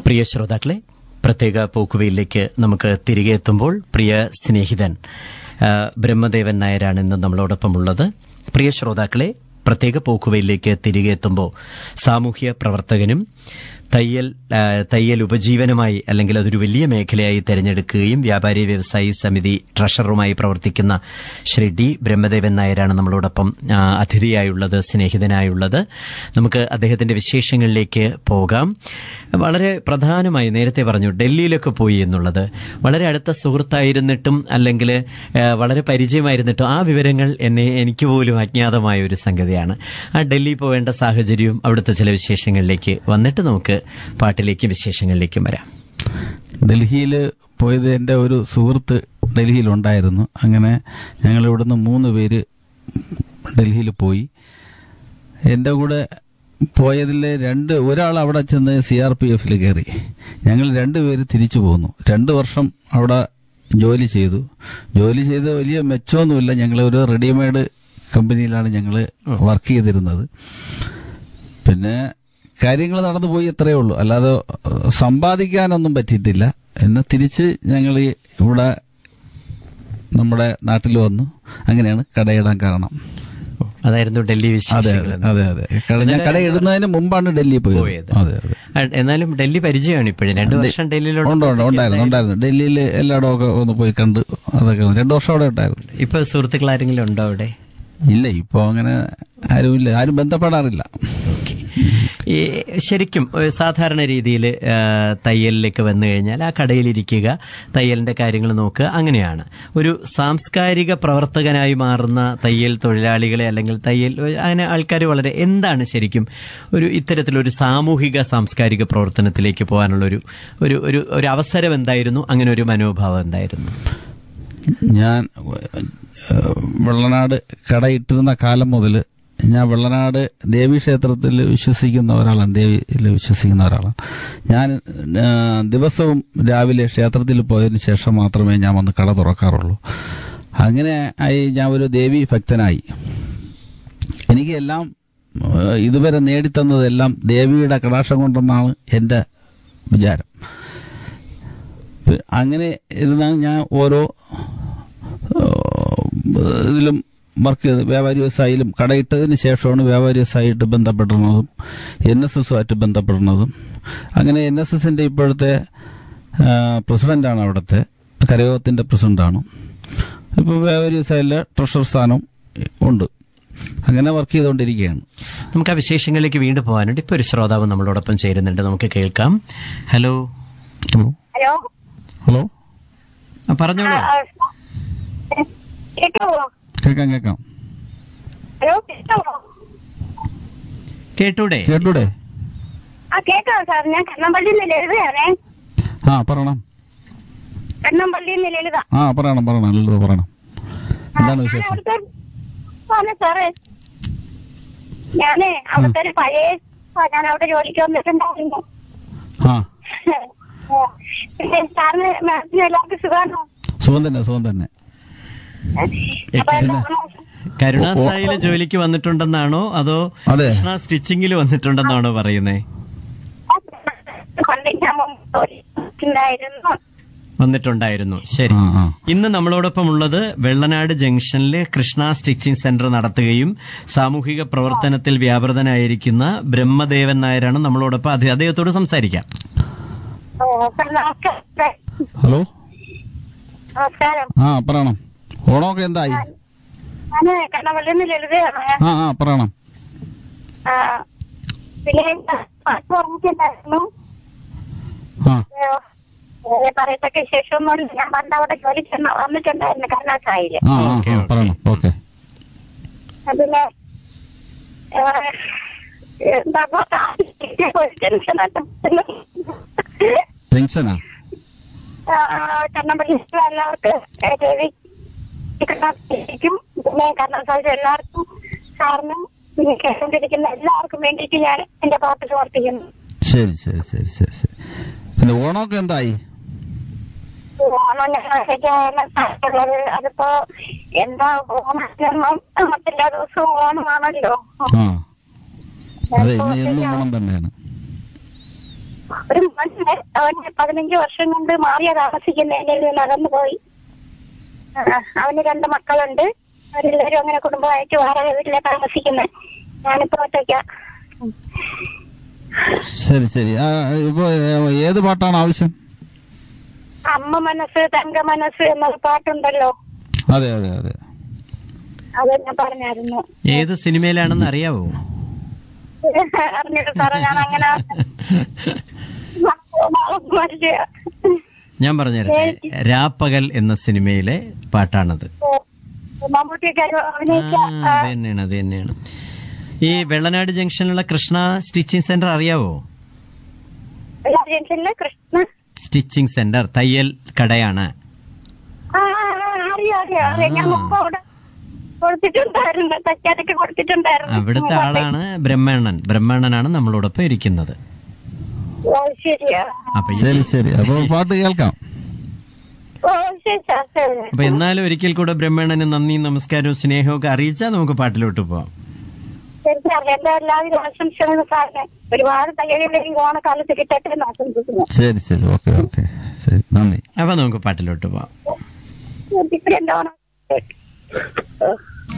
പ്രിയ ശ്രോതാക്കളെ പ്രത്യേക പോക്കുവയിലേക്ക് നമുക്ക് തിരികെ എത്തുമ്പോൾ പ്രിയ സ്നേഹിതൻ ആ, ബ്രഹ്മദേവൻ നായരാണ് ഇന്ന് നമ്മളോടൊപ്പം ഉള്ളത് പ്രിയ ശ്രോതാക്കളെ പ്രത്യേക പോക്കുവയിലേക്ക് തിരികെ എത്തുമ്പോൾ സാമൂഹ്യ പ്രവർത്തകനും തയ്യൽ ആ, തയ്യൽ ഉപജീവനമായി അല്ലെങ്കിൽ അതൊരു വലിയ മേഖലയായി തെരഞ്ഞെടുക്കുകയും വ്യാപാരി വ്യവസായി സമിതി ട്രഷററുമായി പ്രവർത്തിക്കുന്ന ശ്രീ ഡി ബ്രഹ്മദേവൻ നായരാണ് നമ്മളോടൊപ്പം ആ, അതിഥിയായുള്ളത് സ്നേഹിതനായുള്ളത് നമുക്ക് അദ്ദേഹത്തിന്റെ വിശേഷങ്ങളിലേക്ക് പോകാം വളരെ പ്രധാനമായി നേരത്തെ പറഞ്ഞു ഡൽഹിയിലൊക്കെ പോയി എന്നുള്ളത് വളരെ അടുത്ത സുഹൃത്തായിരുന്നിട്ടും അല്ലെങ്കിൽ ആ, വളരെ പരിചയമായിരുന്നിട്ടും ആ വിവരങ്ങൾ എന്നെ എനിക്ക് പോലും അജ്ഞാതമായ ഒരു സംഗതിയാണ് ആ ഡൽഹി പോവേണ്ട സാഹചര്യവും അവിടുത്തെ ചില വിശേഷങ്ങളിലേക്ക് വന്നിട്ട് നമുക്ക് പാട്ടിലേക്കും വിശേഷങ്ങളിലേക്കും വരാം ഡൽഹിയിൽ പോയത് എൻ്റെ ഒരു സുഹൃത്ത് ഡൽഹിയിലുണ്ടായിരുന്നു അങ്ങനെ ഞങ്ങൾ ഇവിടുന്ന് മൂന്ന് പേര് ഡൽഹിയിൽ പോയി എൻ്റെ കൂടെ പോയതിൽ രണ്ട് ഒരാൾ അവിടെ ചെന്ന് സി ആർ പി എഫിൽ കയറി ഞങ്ങൾ രണ്ടുപേര് തിരിച്ചു പോന്നു രണ്ട് വർഷം അവിടെ ജോലി ചെയ്തു ജോലി ചെയ്ത് വലിയ മെച്ചമൊന്നുമില്ല ഞങ്ങൾ ഒരു റെഡിമെയ്ഡ് കമ്പനിയിലാണ് ഞങ്ങൾ വർക്ക് ചെയ്തിരുന്നത് പിന്നെ കാര്യങ്ങൾ നടന്നു പോയി അത്രയേ ഉള്ളൂ അല്ലാതെ ഏഹ്, സമ്പാദിക്കാനൊന്നും പറ്റിയിട്ടില്ല എന്നെ തിരിച്ച് ഞങ്ങൾ ഇവിടെ നമ്മുടെ നാട്ടിൽ വന്നു അങ്ങനെയാണ് കടയിടാൻ കാരണം അതായിരുന്നു ഡൽഹി അതെ വിശേഷങ്ങൾ അതെ അതെ അതെ കട- ഞാൻ കടയിടുന്നതിന് മുമ്പാണ് ഡൽഹി പോയത് പോയത്. അതെ അതെ ആ, എന്നാലും ഡൽഹി പരിചയമാണ് ഇപ്പോഴും രണ്ടു വർഷം ഡൽഹിയിലോട്ട് ഉണ്ട് ഉണ്ട് ഉണ്ടായിരുന്നു ഉണ്ടായിരുന്നു ഡൽഹിയിൽ എല്ലായിടവും ഒക്കെ ഒന്ന് പോയി കണ്ട് അതൊക്കെ രണ്ടു വർഷം അവിടെ ഉണ്ടായിരുന്നു ഇപ്പൊ സുഹൃത്തുക്കൾ ആരെങ്കിലും ഉണ്ടോ അവിടെ ഇല്ല ഇപ്പൊ അങ്ങനെ ആരുമില്ല ആരും ബന്ധപ്പെടാറില്ല ഈ ശരിക്കും ഒരു സാധാരണ രീതിയിൽ തയ്യലിലേക്ക് വന്നു കഴിഞ്ഞാൽ ആ കടയിലിരിക്കുക തയ്യലിന്റെ കാര്യങ്ങൾ നോക്കുക അങ്ങനെയാണ് ഒരു സാംസ്കാരിക പ്രവർത്തകനായി മാറുന്ന തയ്യൽ തൊഴിലാളികളെ അല്ലെങ്കിൽ തയ്യൽ അങ്ങനെ ആൾക്കാർ വളരെ എന്താണ് ശരിക്കും ഒരു ഇത്തരത്തിലൊരു സാമൂഹിക സാംസ്കാരിക പ്രവർത്തനത്തിലേക്ക് പോകാനുള്ള ഒരു ഒരു ഒരു ഒരു അവസരം എന്തായിരുന്നു അങ്ങനെ ഒരു മനോഭാവം എന്തായിരുന്നു ഞാൻ ഏഹ്, വെള്ളനാട് കടയിട്ടിരുന്ന കാലം മുതൽ ഞാൻ വെള്ളനാട് ദേവീക്ഷേത്രത്തിൽ വിശ്വസിക്കുന്ന ഒരാളാണ് ദേവിയിൽ വിശ്വസിക്കുന്ന ഒരാളാണ് ഞാൻ ഏഹ്, ദിവസവും രാവിലെ ക്ഷേത്രത്തിൽ പോയതിന് ശേഷം മാത്രമേ ഞാൻ വന്ന് കട തുറക്കാറുള്ളൂ അങ്ങനെ ആയി ഞാൻ ഒരു ദേവി ഭക്തനായി എനിക്ക് എല്ലാം ഏഹ്, ഇതുവരെ നേടിത്തന്നതെല്ലാം ദേവിയുടെ കടാക്ഷം കൊണ്ടെന്നാണ് എൻ്റെ വിചാരം പി- അങ്ങനെ ഇരുന്നാണ് ഞാൻ ഓരോ ഏഹ്, ഇതിലും വർക്ക് ചെയ്ത് വ്യാപാരി വ്യവസായിലും കടയിട്ടതിന് ശേഷമാണ് വ്യാപാരി വ്യവസായിട്ട് ബന്ധപ്പെടുന്നതും എൻ എസ് എസുമായിട്ട് ബന്ധപ്പെടുന്നതും അങ്ങനെ എൻ എസ് എസിന്റെ ഇപ്പോഴത്തെ ഏഹ്, പ്രസിഡന്റാണ് അവിടുത്തെ കരയോഗത്തിന്റെ പ്രസിഡന്റാണ് ഇപ്പോൾ വ്യാപാരി വ്യവസായിലെ ട്രഷറർ സ്ഥാനം ഉണ്ട് അങ്ങനെ വർക്ക് ചെയ്തുകൊണ്ടിരിക്കുകയാണ് നമുക്ക് ആ വിശേഷങ്ങളിലേക്ക് വീണ്ടും പോകാനുണ്ട് ഇപ്പൊ ഒരു ശ്രോതാവ് നമ്മളോടൊപ്പം ചേരുന്നുണ്ട് നമുക്ക് കേൾക്കാം ഹലോ ഹലോ ഹലോ ഹലോ ആ, പറഞ്ഞോളൂ ആ, കേക്കാവോ കേൾക്കാം കേൾക്കാം ഹലോ കേക്കാവോ കേട്ടൂടെ കേട്ടൂടെ ആ കേക്കാവോ സാർ ഞാൻ കണ്ണമ്പള്ളിയിൽ നിന്ന് ലളിതയാണേ ആ പറയണം കണ്ണമ്പള്ളിയിൽ നിന്ന് ലളിത ആ പറയണം പറയണം നല്ലത് പറയണം എന്താണ് ഞാൻ വിശേഷം അവിടുത്തെ ആണ് സാറേ ഞാനേ അവിടുത്തെ ഒരു പഴയ ആ, ഞാൻ അവിടെ ജോലിക്ക് വന്നിട്ടുണ്ടായിരുന്നു ആ പിന്നെ സാറിന് മാഡത്തിന് എല്ലാവർക്കും സുഖമാണോ സുഖം തന്നെ സുഖം തന്നെ അപ്പൊ പിന്നെ? കരുണാസായിലെ ജോലിക്ക് വന്നിട്ടുണ്ടെന്നാണോ അതോ അതെ കൃഷ്ണ സ്റ്റിച്ചിങ്ങിൽ വന്നിട്ടുണ്ടെന്നാണോ പറയുന്നേ പണ്ട് ഞാൻ ഉണ്ടായിരുന്നു വന്നിട്ടുണ്ടായിരുന്നു ശരി ആ ആ ഇന്ന് നമ്മളോടൊപ്പം ഉള്ളത് വെള്ളനാട് ജംഗ്ഷനിൽ കൃഷ്ണ സ്റ്റിച്ചിങ് സെന്റർ നടത്തുകയും സാമൂഹിക പ്രവർത്തനത്തിൽ വ്യാപൃതനായിരിക്കുന്ന ബ്രഹ്മദേവൻ നായരാണ് നമ്മളോടൊപ്പം അത് അദ്ദേഹത്തോട് സംസാരിക്കാം ഓ, സാർ നമസ്കാരം ഹലോ നമസ്കാരം ആ പറയണം ഓണമൊക്കെ എന്തായി ഞാന് കണ്ണമ്പള്ളിയിൽ നിന്ന് ലളിതയാണ് ആ ആ പറയണം ആ, പിന്നെ പാട്ട് പറഞ്ഞിട്ടുണ്ടായിരുന്നു ആ ഏ, പറയത്തക്ക വിശേഷമൊന്നുമില്ല ഞാൻ പണ്ട് അവിടെ ജോലി ചെന്ന് വന്നിട്ടുണ്ടായിരുന്നു കരുണാസായില് ആ ആ, ഓക്കേ, ആ ഓക്കേ. പറയണം ഓക്കെ പിന്നെ ഏ, എന്താ ഒരു ടെൻഷനായിട്ട് ടെൻഷനാ കണ്ണമ്പള്ളി എല്ലാവർക്കും ഏ, ദേവി ക്കും പിന്നെ കരുണാസായി എല്ലാവർക്കും സാറിനും പിന്നെ കേട്ടുകൊണ്ടിരിക്കുന്ന എല്ലാവർക്കും വേണ്ടിയിട്ട് ഞാൻ എന്റെ പാട്ട് സമർപ്പിക്കുന്നു ശരി ശരി ശരി ശരി ശരി പിന്നെ ഓണമൊക്കെ എന്തായി ഓണം ഞങ്ങളുള്ളത് അതിപ്പോ എന്താ ഓണം മറ്റെല്ലാ ദിവസവും ഓണമാണല്ലോ ആ അതെ ഇന്ന് എന്നും ഓണം തന്നെയാണ് ഒരു മോനുണ്ട് അവന് പതിനഞ്ച് വർഷം കൊണ്ട് മാറിയ താമസിക്കുന്ന എന്റെ കയ്യിൽ നടന്നു പോയി ആ, അവന് രണ്ട് മക്കളുണ്ട് അവരെല്ലാവരും അങ്ങനെ കുടുംബമായിട്ട് വേറെ വീട്ടിലെ താമസിക്കുന്നത് ഞാനിപ്പോ ഒറ്റയ്ക്ക ശരി ശരി ആ, ഇപ്പൊ ഏ- ഏത് പാട്ടാണ് ആവശ്യം അമ്മ മനസ്സ് തങ്ക മനസ്സ് എന്നൊരു പാട്ടുണ്ടല്ലോ അതെ അതെ അതെ അത് ഞാൻ പറഞ്ഞായിരുന്നു ഏത് സിനിമയിലാണെന്ന് അറിയാവോ അറിഞ്ഞിട്ട് സാറേ ഞാൻ അങ്ങനെ മരിച്ചു ഞാൻ പറഞ്ഞുതരട്ടെ രാപ്പകൽ എന്ന സിനിമയിലെ പാട്ടാണത് മമ്മൂട്ടിയൊക്കെ ആ, അഭിനയിച്ച ആ, അത് തന്നെയാണ് അത് തന്നെയാണ് ഈ വെള്ളനാട് ജംഗ്ഷനിലുള്ള കൃഷ്ണ സ്റ്റിച്ചിങ് സെന്റർ അറിയാവോ എല്ലാ ജംഗ്ഷനിലെ കൃഷ്ണ സ്റ്റിച്ചിങ് സെന്റർ തയ്യൽ കടയാണ് ആ ആ, ആ, അറിയാം അറിയാം അറിയാം ഞാൻ മുമ്പ് അവിടെ കൊടുത്തിട്ടുണ്ടായിരുന്നു തയ്ക്കാനൊക്കെ കൊടുത്തിട്ടുണ്ടായിരുന്നു അവിടുത്തെ ആളാണ് ബ്രഹ്മണ്ണൻ ബ്രഹ്മണ്ണനാണ് നമ്മളോടൊപ്പം ഇരിക്കുന്നത് ഓ ശരിയാ അപ്പൊ ഈ- ശരി ശരി അപ്പൊ പാട്ട് കേൾക്കാം ഓ ശരി സാർ ശരി അപ്പൊ എന്നാലും ഒരിക്കൽ കൂടെ ബ്രഹ്മണ്ണന് നന്ദി നമസ്കാരവും സ്നേഹവും ഒക്കെ അറിയിച്ചാൽ നമുക്ക് പാട്ടിലോട്ട് പോവാം ശരി സാർ എന്റെ എല്ലാവിധ ആശംസകളും സാറിന് ഒരുപാട് തയ്യലിലേക്ക് ഓണക്കാലത്ത് കിട്ടട്ടെ എന്ന് ആശംസിക്കുന്നു ശരി ശരി ഓക്കെ ഓക്കെ ശരി നന്ദി അപ്പൊ നമുക്ക് പാട്ടിലോട്ട് പോവാം ഇപ്പൊ എന്റെ ഓണം